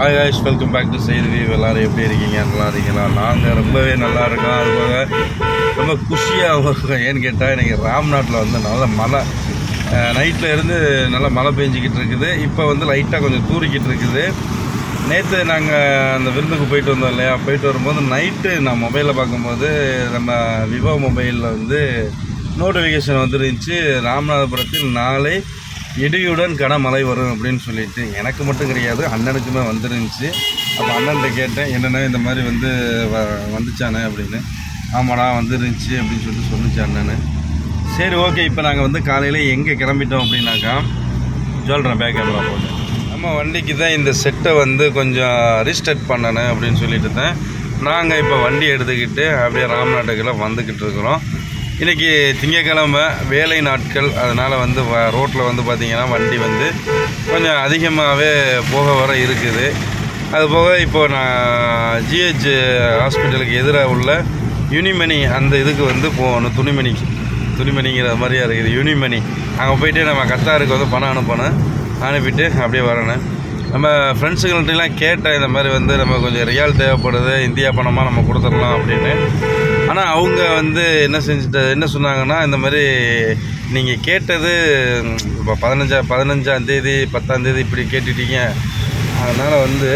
Hi guys welcome back to Seithi view எல்லாரும் எப்படி இருக்கீங்க நல்லா இருக்கீங்களா நாங்கள் ரொம்பவே நல்லா இருக்கோம் அது போக ரொம்ப குஷியாக ஏன்னு கேட்டால் எனக்கு ராம்நாட்டில் வந்து நல்ல மழை நைட்டில் இருந்து நல்லா மழை பெஞ்சிக்கிட்டு இருக்குது இப்போ வந்து லைட்டாக கொஞ்சம் தூரிக்கிட்டு இருக்குது நேற்று நாங்கள் அந்த விருந்துக்கு போயிட்டு வந்தோம் இல்லையா போயிட்டு வரும்போது நைட்டு நான் மொபைலில் பார்க்கும்போது நம்ம விவோ மொபைலில் வந்து நோட்டிஃபிகேஷன் வந்துருந்துச்சு ராமநாதபுரத்தில் நாளை இடியுடன் கனமழை வரும் அப்படின்னு சொல்லிட்டு எனக்கு மட்டும் கிடையாது அண்ணனுக்குமே வந்துருந்துச்சு அப்போ அண்ணன்கிட்ட கேட்டேன் என்னென்ன இந்த மாதிரி வந்து வ வந்துச்சானே அப்படின்னு ஆமாடா வந்துருந்துச்சு அப்படின்னு சொல்லிட்டு சொன்னிச்சு அண்ணன் சரி ஓகே இப்போ நாங்கள் வந்து காலையில் எங்கே கிளம்பிட்டோம் அப்படின்னாக்கா சொல்கிறேன் பேக் கேமரா போட்டு நம்ம வண்டிக்கு தான் இந்த செட்டை வந்து கொஞ்சம் ரீஸ்டார்ட் பண்ணணும் அப்படின்னு சொல்லிட்டு தான் நாங்கள் இப்போ வண்டி எடுத்துக்கிட்டு அப்படியே ராம்நாட்டுக்கெல்லாம் வந்துக்கிட்டு இருக்கிறோம் இன்றைக்கி திங்கக்கிழமை வேலை நாட்கள் அதனால் வந்து வ ரோட்டில் வந்து பார்த்திங்கன்னா வண்டி வந்து கொஞ்சம் அதிகமாகவே போக வர இருக்குது அது போக இப்போ நான் ஜிஹெச் ஹாஸ்பிட்டலுக்கு எதிராக உள்ள யூனிமணி அந்த இதுக்கு வந்து போகணும் துணிமணிக்கு துணிமணிங்கிற மாதிரியா இருக்குது யூனிமணி அங்கே போயிட்டு நம்ம கத்தாருக்கு வந்து பணம் அனுப்பணும் அனுப்பிட்டு அப்படியே வரணும் நம்ம ஃப்ரெண்ட்ஸுங்கள்ட்டலாம் கேட்டேன் இந்த மாதிரி வந்து நம்ம கொஞ்சம் ரியால் தேவைப்படுது இந்தியா பணமாக நம்ம கொடுத்துடலாம் அப்படின்னு ஆனால் அவங்க வந்து என்ன செஞ்சுட்டு என்ன சொன்னாங்கன்னா இந்த மாதிரி நீங்கள் கேட்டது இப்போ பதினஞ்சா பதினஞ்சாம் தேதி பத்தாம் தேதி இப்படி கேட்டுட்டீங்க அதனால் வந்து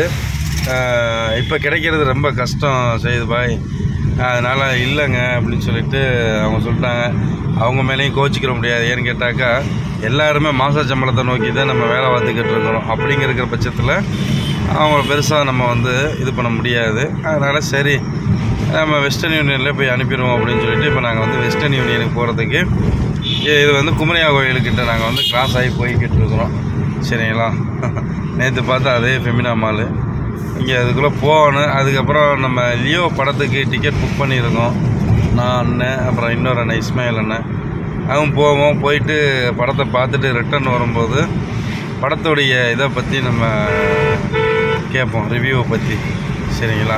இப்போ கிடைக்கிறது ரொம்ப கஷ்டம் செய்யுது பாய் அதனால் இல்லைங்க அப்படின்னு சொல்லிட்டு அவங்க சொல்லிட்டாங்க அவங்க மேலேயும் கோச்சிக்கிற முடியாது ஏன்னு கேட்டாக்கா எல்லாருமே மாத சம்பளத்தை நோக்கி தான் நம்ம வேலை பார்த்துக்கிட்டு இருக்கிறோம் அப்படிங்கிற இருக்கிற பட்சத்தில் அவங்கள பெருசாக நம்ம வந்து இது பண்ண முடியாது அதனால் சரி நம்ம வெஸ்டர்ன் யூனியனில் போய் அனுப்பிடுவோம் அப்படின்னு சொல்லிட்டு இப்போ நாங்கள் வந்து வெஸ்டர்ன் யூனியனுக்கு போகிறதுக்கு இது வந்து குமரியா கோயிலுக்கிட்ட நாங்கள் வந்து கிராஸ் ஆகி போய்கிட்டு இருக்கிறோம் சரிங்களா நேற்று பார்த்தா அதே ஃபெமினா மாலு இங்கே அதுக்குள்ளே போகணும் அதுக்கப்புறம் நம்ம லியோ படத்துக்கு டிக்கெட் புக் பண்ணியிருக்கோம் நான் அண்ணன் அப்புறம் இன்னொரு அண்ணன் இஸ்மாயில் அண்ணன் அவங்க போவோம் போயிட்டு படத்தை பார்த்துட்டு ரிட்டர்ன் வரும்போது படத்துடைய இதை பற்றி நம்ம கேட்போம் ரிவ்யூவை பற்றி சரிங்களா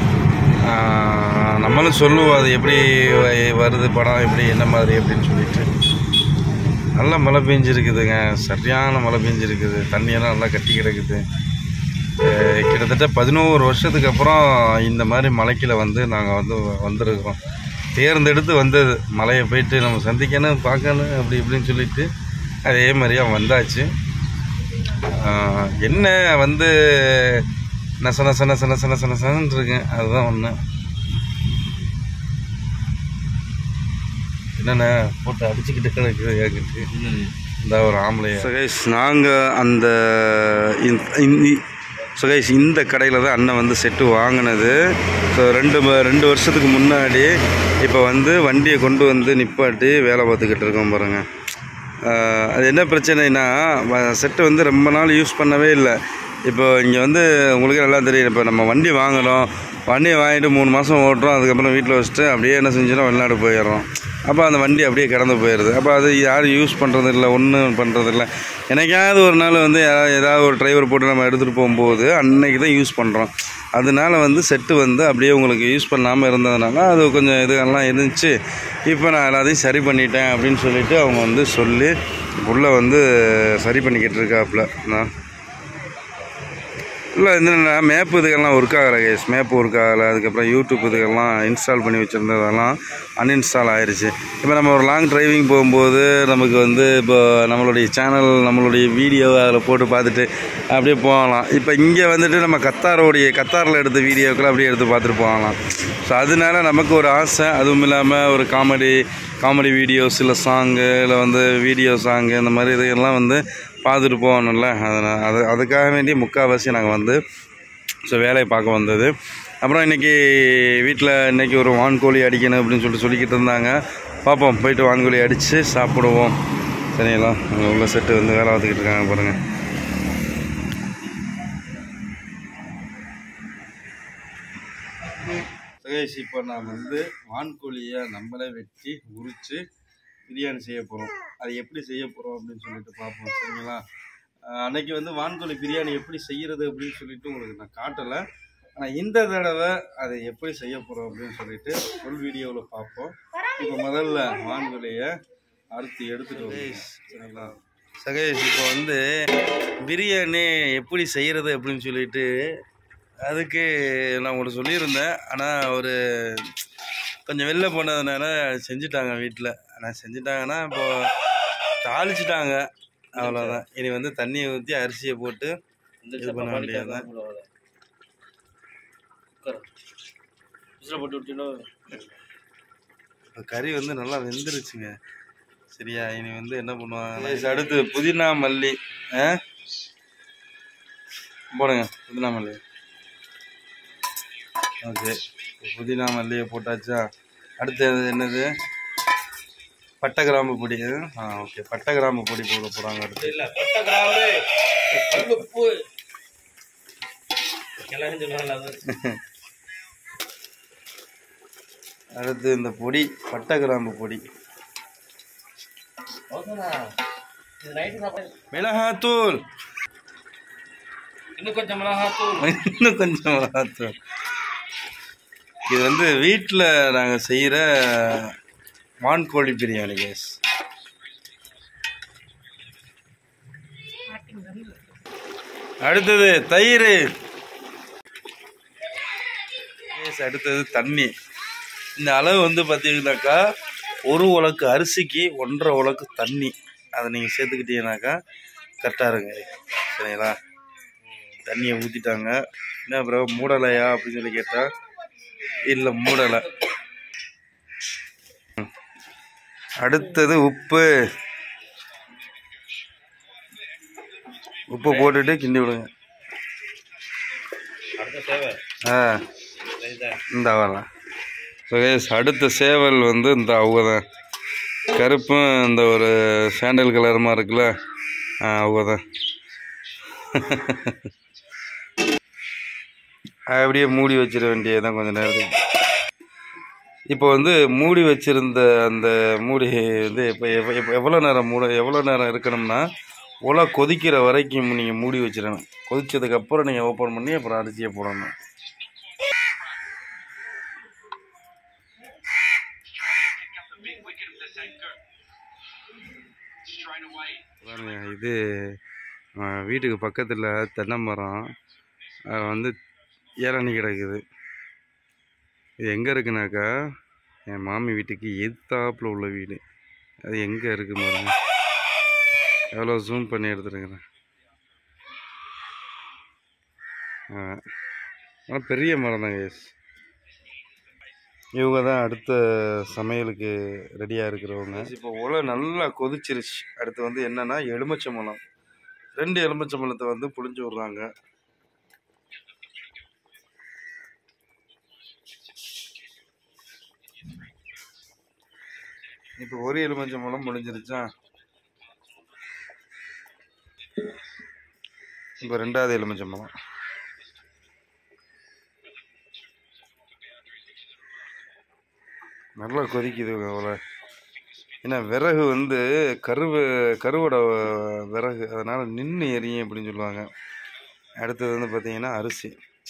ஆஹ் நம்மளும் சொல்லுவோம் அது எப்படி வ- வருது படம் எப்படி என்ன மாதிரி அப்படின்னு சொல்லிட்டு நல்ல மழை பெஞ்சிருக்குதுங்க சரியான மழை பெஞ்சிருக்குது தண்ணியெல்லாம் நல்லா கட்டி கிடக்குது அஹ் கிட்டத்தட்ட பதினோரு வருஷத்துக்கு அப்புறம் இந்த மாதிரி மலைக்கில் வந்து நாங்கள் வந்து வந்திருக்கிறோம் தேர்ந்தெடுத்து வந்தது மலையை போயிட்டு நம்ம சந்திக்கணும் பார்க்கணும் அப்படி இப்படின்னு சொல்லிட்டு அதே மாதிரியா வந்தாச்சு ஆஹ் என்ன வந்து நச நச நச நச நச நசன்னு இருக்கேன் அதுதான் ஒன்று என்னென்ன போட்டு அடிச்சுக்கிட்டு கிடக்குது ஏங்கிட்டு இந்த ஒரு ஆம்பளையா சகைஸ் நாங்கள் அந்த சகைஸ் இந்த கடையில் தான் அண்ணன் வந்து செட்டு வாங்கினது ஸோ ரெண்டு ம- ரெண்டு வருஷத்துக்கு முன்னாடி இப்போ வந்து வண்டியை கொண்டு வந்து நிப்பாட்டி வேலை பார்த்துக்கிட்டு இருக்கோம் பாருங்கள் ஆஹ் அது என்ன பிரச்சனைனா செட்டு வந்து ரொம்ப நாள் யூஸ் பண்ணவே இல்லை இப்போ இங்கே வந்து உங்களுக்கு நல்லா தெரியும் இப்போ நம்ம வண்டி வாங்குகிறோம் வண்டியை வாங்கிட்டு மூணு மாதம் ஓட்டுறோம் அதுக்கப்புறம் வீட்டில் வச்சுட்டு அப்படியே என்ன செஞ்சிடும் வெளிநாடு போயிடுறோம் அப்போ அந்த வண்டி அப்படியே கடந்து போயிடுது அப்போ அது யாரும் யூஸ் பண்ணுறது இல்லை ஒன்றும் பண்ணுறது இல்லை என்னைக்காவது ஒரு நாள் வந்து யாரா- ஏதாவது ஒரு டிரைவர் போட்டு நம்ம எடுத்துகிட்டு போகும்போது அன்னைக்கு தான் யூஸ் பண்ணுறோம் அதனால வந்து செட்டு வந்து அப்படியே உங்களுக்கு யூஸ் பண்ணாமல் இருந்ததுனால அது கொஞ்சம் இதெல்லாம் இருந்துச்சு இப்போ நான் எல்லாத்தையும் சரி பண்ணிட்டேன் அப்படின்னு சொல்லிட்டு அவங்க வந்து சொல்லி உள்ளே வந்து சரி பண்ணிக்கிட்டு இருக்காப்புல நான் இல்லை என்னென்னா மேப் இதுக்கெல்லாம் ஒர்க் ஆகலை கேஸ் மேப் ஒர்க் ஆகலை அதுக்கப்புறம் யூடியூப் இதுக்கெல்லாம் இன்ஸ்டால் பண்ணி வச்சுருந்ததெல்லாம் அன்இன்ஸ்டால் ஆயிடுச்சு இப்போ நம்ம ஒரு லாங் டிரைவிங் போகும்போது நமக்கு வந்து இப்போ நம்மளுடைய சேனல் நம்மளுடைய வீடியோ அதில் போட்டு பார்த்துட்டு அப்படியே போகலாம் இப்போ இங்கே வந்துட்டு நம்ம கத்தாரோடைய கத்தாரில் எடுத்த வீடியோக்களை அப்படியே எடுத்து பார்த்துட்டு போகலாம் ஸோ அதனால நமக்கு ஒரு ஆசை அதுவும் இல்லாமல் ஒரு காமெடி காமெடி வீடியோஸ் இல்லை சாங்கு இல்லை வந்து வீடியோ சாங்கு இந்த மாதிரி இதெல்லாம் வந்து பார்த்துட்டு போகணும்ல அதனால் அது அதுக்காக வேண்டி முக்கால்வாசி நாங்கள் வந்து ஸோ வேலையை பார்க்க வந்தது அப்புறம் இன்றைக்கி வீட்டில் இன்றைக்கி ஒரு வான்கோழி அடிக்கணும் அப்படின்னு சொல்லிட்டு சொல்லிக்கிட்டு இருந்தாங்க பார்ப்போம் போயிட்டு வான்கோழி அடித்து சாப்பிடுவோம் சரிங்களா அங்கே உள்ள செட்டு வந்து வேலை பார்த்துக்கிட்டு இருக்காங்க பாருங்கள் சகேஷ் இப்போ நான் வந்து வான்கோழியை நம்மளே வெட்டி உரித்து பிரியாணி செய்ய போகிறோம் அது எப்படி செய்ய போகிறோம் அப்படின்னு சொல்லிட்டு பார்ப்போம் சரிங்களா அஹ் அன்னைக்கு வந்து வான்கோழி பிரியாணி எப்படி செய்கிறது அப்படின்னு சொல்லிட்டு உங்களுக்கு நான் காட்டலை ஆனால் இந்த தடவை அதை எப்படி செய்ய போகிறோம் அப்படின்னு சொல்லிட்டு ஃபுல் வீடியோவில் பார்ப்போம் இப்போ முதல்ல வான்கோழியை அறுத்து எடுத்துட்டு வந்து சரிங்களா சகேஷ் இப்போ வந்து பிரியாணி எப்படி செய்கிறது அப்படின்னு சொல்லிட்டு அதுக்கு நான் உங்களுக்கு சொல்லியிருந்தேன் ஆனால் ஒரு கொஞ்சம் வெளில போனதுனால செஞ்சுட்டாங்க வீட்டில் ஆனால் செஞ்சுட்டாங்கன்னா இப்போ தாளிச்சிட்டாங்க அவ்வளோதான் இனி வந்து தண்ணியை ஊற்றி அரிசியை போட்டு இது பண்ண வேண்டியதுதான் போட்டு விட்டீங்கன்னா இப்போ கறி வந்து நல்லா வெந்துருச்சுங்க சரியா இனி வந்து என்ன பண்ணுவாங்க அடுத்து புதினா மல்லி ஆ போடுங்க புதினா மல்லி ஓகே புதினா மல்லியை போட்டாச்சா அடுத்தது என்னது பட்டை கிராம்பு பொடி ஆ ஓகே பட்டை கிராம்பு பொடி போட போகிறாங்க அடுத்து இல்ல பட்டை கிராம்பு கல்லுப்பு எல்லாரும் சொல்லுவாங்கல்ல அது அடுத்து இந்த பொடி பட்டை கிராம்பு பொடி ஓகேண்ணா இது நைட்டு சாப்பாடு மிளகாத்தூள் இன்னும் கொஞ்சம் மிளகாத்தூள் இன்னும் கொஞ்சம் மிளகாத்தூள் இது வந்து வீட்டில் நாங்கள் செய்கிற வான்கோழி பிரியாணி கேஸ் அடுத்தது தயிர் கேஸ் அடுத்தது தண்ணி இந்த அளவு வந்து பார்த்தீங்கன்னாக்கா ஒரு உலக்கு அரிசிக்கு ஒன்றரை உலக்கு தண்ணி அதை நீங்கள் சேர்த்துக்கிட்டீங்கன்னாக்கா கரெக்டாக இருங்க சரிங்களா தண்ணியை ஊற்றிட்டாங்க என்ன அப்புறம் மூடலையா அப்படின்னு சொல்லி கேட்டால் இல்லை மூடலை அடுத்தது உப்பு உப்பு போட்டுட்டு கிண்டி விடுங்க அடுத்த சேவை ஆ சரிதான் இந்த வரலாம் ஸோ கேஸ் அடுத்த சேவல் வந்து இந்த அவங்க தான் கருப்பும் இந்த ஒரு சாண்டல் கலருமா இருக்குல்ல ஆ அவங்க தான் அப்படியே மூடி வச்சிட வேண்டியதுதான் கொஞ்ச நேரத்துக்கு இப்போ வந்து மூடி வச்சிருந்த அந்த மூடி வந்து இப்போ எப்போ எவ்வளோ நேரம் மூட எவ்வளோ நேரம் இருக்கணும்னா உலை கொதிக்கிற வரைக்கும் நீங்கள் மூடி வச்சிடணும் கொதிச்சதுக்கப்புறம் நீங்கள் ஓப்பன் பண்ணி அப்புறம் அரிசியை போடணும் பாருங்க இது அஹ், வீட்டுக்கு பக்கத்தில் தென்னை மரம் அது வந்து இளநி கிடக்குது இது எங்கே இருக்குனாக்கா என் மாமி வீட்டுக்கு எதிர்த்தாப்புல உள்ள வீடு அது எங்கே இருக்கு பாருங்க எவ்வளோ ஜூம் பண்ணி எடுத்துருக்குறேன் ஆனால் பெரிய மரம் தான் கேஸ் இவங்க தான் அடுத்த சமையலுக்கு ரெடியாக இருக்கிறவங்க இப்போ உலை நல்லா கொதிச்சிருச்சு அடுத்து வந்து என்னன்னா எலுமிச்சம்பழம் ரெண்டு எலுமிச்சம்பழத்தை வந்து புளிஞ்சு விட்றாங்க இப்போ ஒரு எலுமிச்சம்பழம் முடிஞ்சிருச்சா இப்போ ரெண்டாவது எலுமிச்சம்பழம் நல்லா கொதிக்குது அவ்வளோ ஏன்னா விறகு வந்து கருவு கருவோட விறகு அதனால் நின்று எரியும் அப்படின்னு சொல்லுவாங்க அடுத்தது வந்து பார்த்தீங்கன்னா அரிசி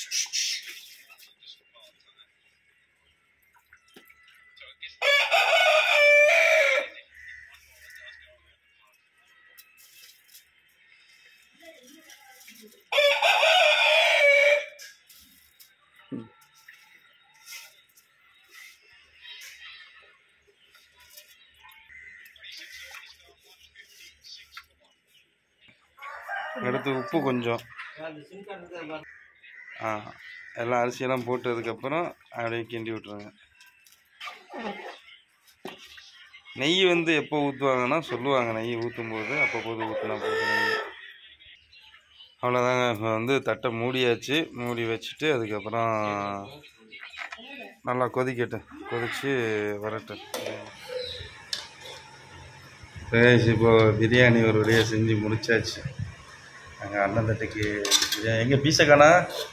அடுத்து உப்பு கொஞ்சம் அந்த சிம் கார்டு இருக்கிறது பாரு. ஆ எல்லாம் அரிசியெல்லாம் போட்டதுக்கப்புறம் அப்படியே கிண்டி விட்ருங்க நெய் வந்து எப்போ ஊற்றுவாங்கன்னா சொல்லுவாங்க நெய் ஊற்றும் போது அப்போ போது ஊற்றினா போதும் அவ்வளோதாங்க இப்போ வந்து தட்டை மூடியாச்சு மூடி வச்சுட்டு அதுக்கப்புறம் நல்லா கொதிக்கட்டும் கொதிச்சு வரட்டும் பேசி இப்போ பிரியாணி ஒரு வழியாக செஞ்சு முடிச்சாச்சு எங்கள் அண்ணன் தட்டுக்கு பிரியாணி எங்கே பீசக்கானா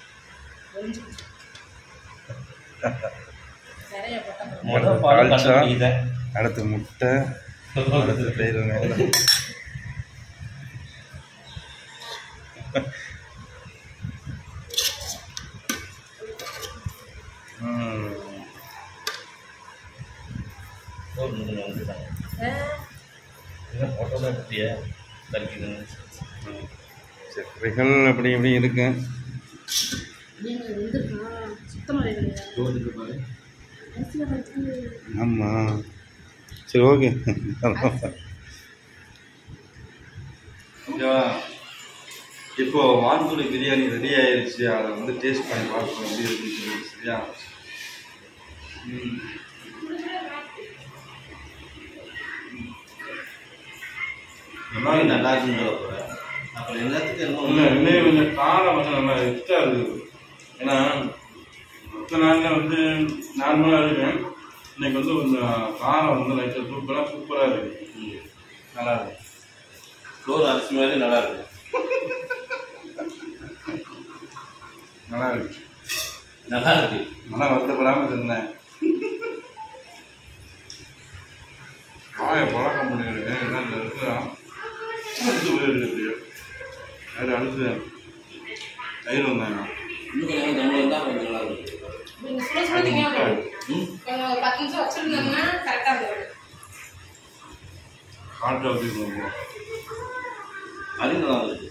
முதல் பாடம் தாளிச்சா, கண்டுபிடிக்குதேன். அடுத்து முட்டை அடுத்து தயிர் வெங்காயம். ம். போதும், இதுல வந்துட்டாங்க. என்ன photo தான் எடுத்தியா? தர்க்கிதன் சர்க்கரைகள் அப்படி இப்படி இருக்கு ஆமாம் சரி ஓகே இப்போ வான்துளி பிரியாணி ரெடி ஆயிருச்சு அதை வந்து டேஸ்ட் பண்ணி பார்க்கணும் எப்படி இருக்குன்னு சொல்லி சரியா ம். நல்லா இருக்கு. நல்லா இருக்குன்னு அப்புறம் எல்லாத்துக்கும் இல்லை என்ன இன்னும் கொஞ்சம் காரம் வந்து நல்லா எக்ஸ்ட்ரா இருக்குது ஏன்னா மற்ற நாளில் வந்து நார்மலாக இருக்கேன் இன்னைக்கு வந்து கொஞ்சம் காரம் வந்து லைட்டாக சூப்பராக சூப்பராக இருக்கு நல்லா இருக்கு சோறு அரிசி மாதிரி நல்லா இருக்கு நல்லா இருக்கு நல்லா இருக்கு நல்லா வருத்தப்படாமல் இருந்தேன் வாயை பழக்கம் பண்ணிருக்கேன் என்ன இந்த இடத்துல அடுத்து போயிருக்கு அது அடுத்து தயிர் வந்தாங்க இன்னும் கொஞ்சம் தமிழ் தான் கொஞ்சம் நல்லா இருக்கு நீங்க சுட சுட திங்க ம் கொஞ்சம் ஒரு பத்து நிமிஷம் வச்சிருந்தோம்னா கரெக்டா இருக்கும் காட்டு வச்சுருக்கோம் அது நல்லா இருக்கு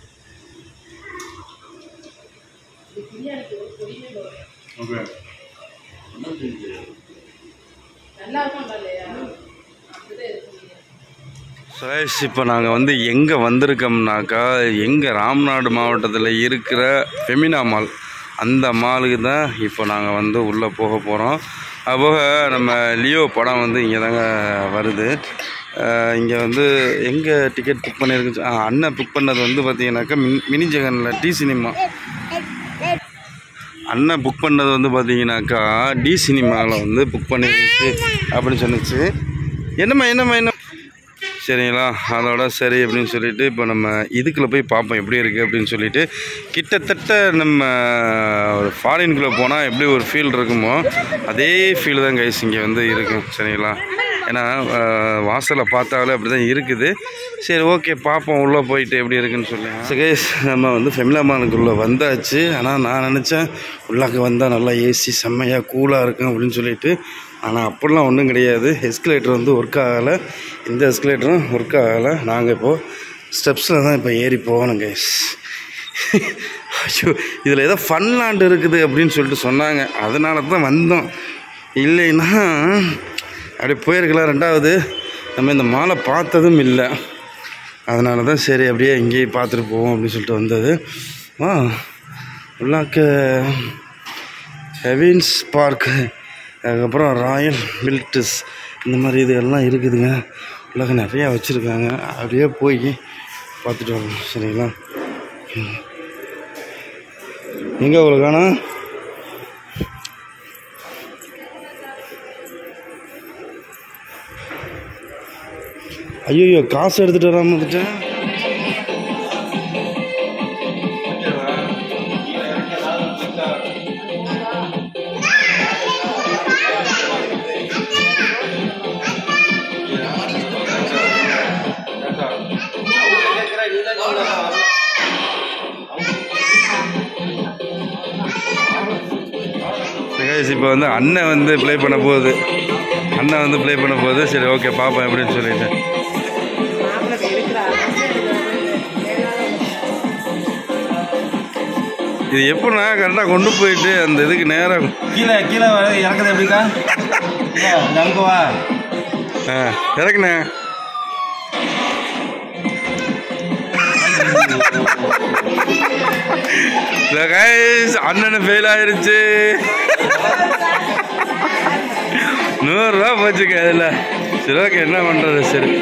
இது பிரியாணிக்கு ஒரு பொடியுமே போடுறேன் ஓகே இன்னும் தெரியுது நல்லா இருக்கும் நல்லா இல்லையா அப்படிதான் இருக்கும் பிரியாணி. சுரேஷ் இப்போ நாங்கள் வந்து எங்கே வந்திருக்கோம்னாக்கா எங்கள் ராம்நாடு மாவட்டத்தில் இருக்கிற ஃபெமினா மால் அந்த மாலுக்கு தான் இப்போ நாங்கள் வந்து உள்ளே போக போகிறோம் அதுபோக நம்ம லியோ படம் வந்து இங்கே தாங்க வருது இங்கே வந்து எங்கே டிக்கெட் புக் பண்ணியிருக்கு ஆ, அண்ணன் புக் பண்ணது வந்து பார்த்தீங்கன்னாக்கா மின் மினி ஜெகனில் டி சினிமா அண்ணன் புக் பண்ணது வந்து பார்த்தீங்கன்னாக்கா டி சினிமாவில் வந்து புக் பண்ணிருந்துச்சு அப்படின்னு சொன்னுச்சு என்னம்மா என்னம்மா என்ன சரிங்களா அதோட சரி அப்படின்னு சொல்லிட்டு இப்போ நம்ம இதுக்குள்ளே போய் பார்ப்போம் எப்படி இருக்குது அப்படின்னு சொல்லிட்டு கிட்டத்தட்ட நம்ம ஒரு ஃபாரின்குள்ளே போனால் எப்படி ஒரு ஃபீல் இருக்குமோ அதே ஃபீல் தான் கைஸ் இங்கே வந்து இருக்கும் சரிங்களா ஏன்னா அஹ், வாசலை பார்த்தாலே அப்படி தான் இருக்குது சரி ஓகே பார்ப்போம் உள்ளே போயிட்டு எப்படி இருக்குன்னு சொல்லி சரி கைஸ் நம்ம வந்து ஃபெமிலா மாலுக்குள்ளே வந்தாச்சு ஆனால் நான் நினச்சேன் உள்ளாக்க வந்தால் நல்லா ஏசி செம்மையாக கூலாக இருக்கும் அப்படின்னு சொல்லிட்டு ஆனால் அப்படிலாம் ஒன்றும் கிடையாது எஸ்கலேட்டர் வந்து ஒர்க் ஆகலை இந்த எஸ்கலேட்டரும் ஒர்க் ஆகலை நாங்கள் இப்போது ஸ்டெப்ஸில் தான் இப்போ ஏறி போகணும் கைஸ் ஐயோ இதில் ஏதோ ஃபன்லாண்ட் இருக்குது அப்படின்னு சொல்லிட்டு சொன்னாங்க அதனால தான் வந்தோம் இல்லைன்னா அப்படி போயிருக்கலாம் ரெண்டாவது நம்ம இந்த மாலை பார்த்ததும் இல்லை அதனால தான் சரி அப்படியே இங்கேயே பார்த்துட்டு போவோம் அப்படின்னு சொல்லிட்டு வந்தது ஆ உள்ளாக்க ஹெவின்ஸ் பார்க்கு அதுக்கப்புறம் ராயல் மில்டஸ் இந்த மாதிரி இது எல்லாம் இருக்குதுங்க உள்ளாக்க நிறையா வச்சுருக்காங்க அப்படியே போய் பார்த்துட்டு வரணும் சரிங்களா எங்கே உங்களுக்கு காணோம் ஐயோ காசு எடுத்துகிட்டு வராமல் வந்துட்டேன் இப்போ வந்து அண்ணன் வந்து ப்ளே பண்ண போகுது அண்ணன் வந்து ப்ளே பண்ண போகுது சரி ஓகே பார்ப்போம் எப்படின்னு சொல்லிட்டு இது எப்படின்னா கரெக்டாக கொண்டு போயிட்டு அந்த இதுக்கு நேரம் கீழே கீழே வர இறக்குது எப்படிக்கா அங்கே வா ஆ இறக்குண்ணே இல்லை கைஸ் அண்ணனு ஃபெயில் ஆயிருச்சு நூறுரூவா போச்சுக்க அதில் சரி ஓகே என்ன பண்ணுறது சரி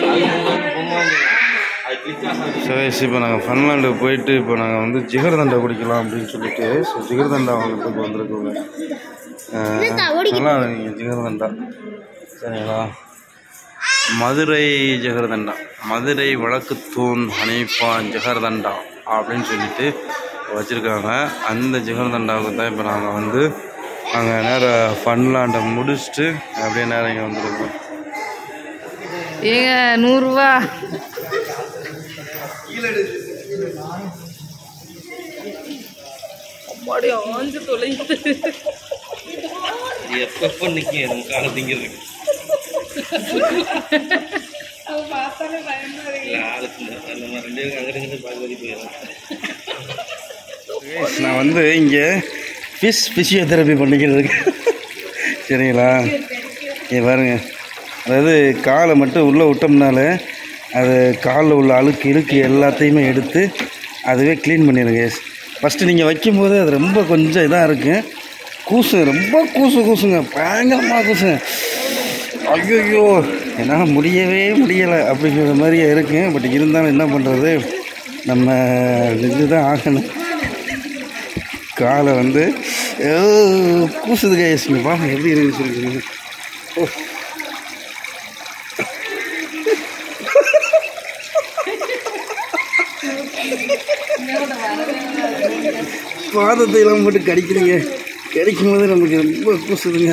சுரேஷ் இப்போ நாங்கள் ஃபன்லாண்டுக்கு போயிட்டு இப்போ நாங்கள் வந்து ஜிகர்தண்டா குடிக்கலாம் அப்படின்னு சொல்லிட்டு ஸோ ஜிகர்தண்டா வாங்குறதுக்கு வந்திருக்கோங்க அஹ், நல்லா இருக்குங்க ஜிகர்தண்டா சரிங்களா மதுரை ஜெகர்தண்டா மதுரை வழக்குத்தூண் ஹனீஃபான் ஜெகர்தண்டா அப்படின்னு சொல்லிட்டு வச்சுருக்காங்க அந்த ஜிகர்தண்டாவுக்கு தான் இப்போ நாங்கள் வந்து நாங்கள் நேராக ஃபன்லாண்டை முடிச்சுட்டு அப்படியே நேரம் இங்கே வந்துருக்கோம் ஏங்க நூறுரூவா அம்மாடி ஆஞ்சு தொலைந்து எப்பப்போ நிற்கும் காலை திங்கிறது பார்த்தாலே பயமா இருக்கு நான் வந்து இங்கே ஃபிஷ் ஃபிசியோதெரப்பி பண்ணிக்கிட்டு இருக்கேன் சரிங்களா இங்கே பாருங்க அதாவது காலை மட்டும் உள்ளே விட்டோம்னாலே அது காலில் உள்ள அழுக்கு இழுக்கு எல்லாத்தையுமே எடுத்து அதுவே க்ளீன் பண்ணிடுங்க ஃபஸ்ட்டு நீங்கள் வைக்கும்போது அது ரொம்ப கொஞ்சம் இதாக இருக்கும் கூசு ரொம்ப கூசு கூசுங்க பயங்கரமாக கூசுங்க ஐயோ என்னால் முடியவே முடியலை அப்படிங்கிற மாதிரியே இருக்கு பட் இருந்தாலும் என்ன பண்ணுறது நம்ம இதுதான் ஆகணும் காலை வந்து ஓ, கூசுது கைஸ்ங்க பாருங்க எப்படி இருக்கு சொல்லுங்க ஓ பாதத்தை எல்லாம் போட்டு கடிக்கிறீங்க கடிக்கும் போது நமக்கு ரொம்ப கூசுதுங்க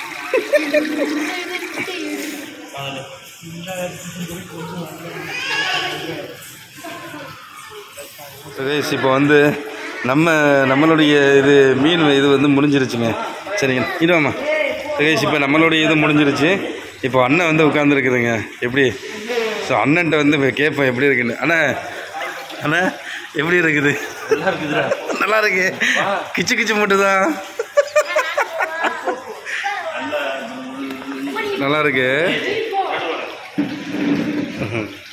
சுரேஷ் இப்போ வந்து நம்ம நம்மளுடைய இது மீன் இது வந்து முடிஞ்சிருச்சுங்க சரிங்க இதுவாம்மா சுரேஷ் இப்போ நம்மளுடைய இது முடிஞ்சிருச்சு இப்போ அண்ணன் வந்து உட்காந்துருக்குதுங்க எப்படி ஸோ அண்ணன்ட்ட வந்து இப்போ கேட்பேன் எப்படி இருக்குன்னு அண்ணா அண்ணா எப்படி இருக்குது நல்லா இருக்கு கிச்சு கிச்சு மட்டும்தான் நல்லா இருக்கு